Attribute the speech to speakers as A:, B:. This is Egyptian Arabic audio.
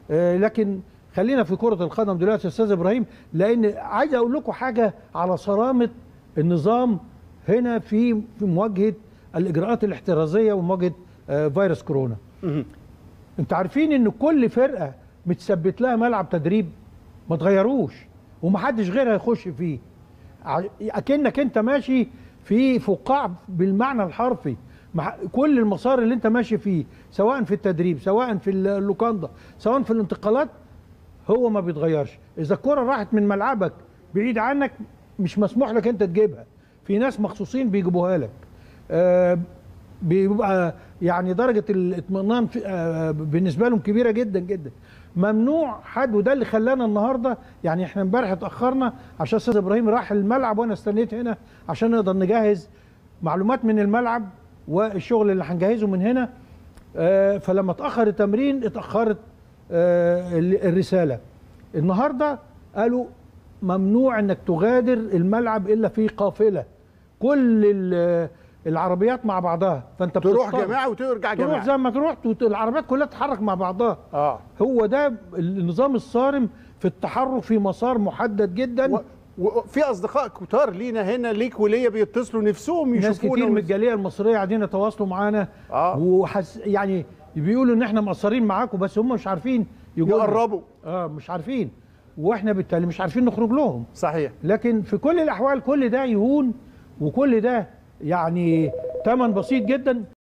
A: آه، لكن خلينا في كره القدم دلوقتي يا استاذ ابراهيم لان عايز اقول لكم حاجه على صرامه النظام هنا في في مواجهه الاجراءات الاحترازيه ومواجهه آه، فيروس كورونا انت عارفين ان كل فرقه متثبت لها ملعب تدريب ما تغيروش ومحدش غيرها يخش فيه ع- اكنك انت ماشي في فقاع بالمعنى الحرفي مع كل المسار اللي انت ماشي فيه سواء في التدريب سواء في اللوكاندا سواء في الانتقالات هو ما بيتغيرش اذا الكره راحت من ملعبك بعيد عنك مش مسموح لك انت تجيبها في ناس مخصوصين بيجيبوها لك آه بيبقى يعني درجه الاطمئنان في- آه بالنسبه لهم كبيره جدا جدا ممنوع حد وده اللي خلانا النهارده يعني احنا امبارح اتاخرنا عشان استاذ ابراهيم راح الملعب وانا استنيت هنا عشان نقدر نجهز معلومات من الملعب والشغل اللي هنجهزه من هنا آه، فلما اتاخر التمرين اتاخرت آه، ال- الرساله النهارده قالوا ممنوع انك تغادر الملعب الا في قافله كل ال- العربيات مع بعضها فانت
B: تروح
A: بتضطر-
B: جماعه وترجع
A: تروح
B: جماعه
A: زي ما تروح وت- العربيات كلها تتحرك مع بعضها
B: اه
A: هو ده النظام الصارم في التحرك في مسار محدد جدا
B: و- وفي اصدقاء كتار لينا هنا ليك وليا بيتصلوا نفسهم
A: ناس
B: يشوفونا
A: كتير من
B: ون-
A: الجاليه المصريه قاعدين يتواصلوا معانا
B: آه.
A: وحس يعني بيقولوا ان احنا مقصرين معاكم بس هم مش عارفين يقولوا
B: يقربوا
A: اه مش عارفين واحنا بالتالي مش عارفين نخرج لهم
B: صحيح
A: لكن في كل الاحوال كل ده يهون وكل ده يعني ثمن بسيط جدا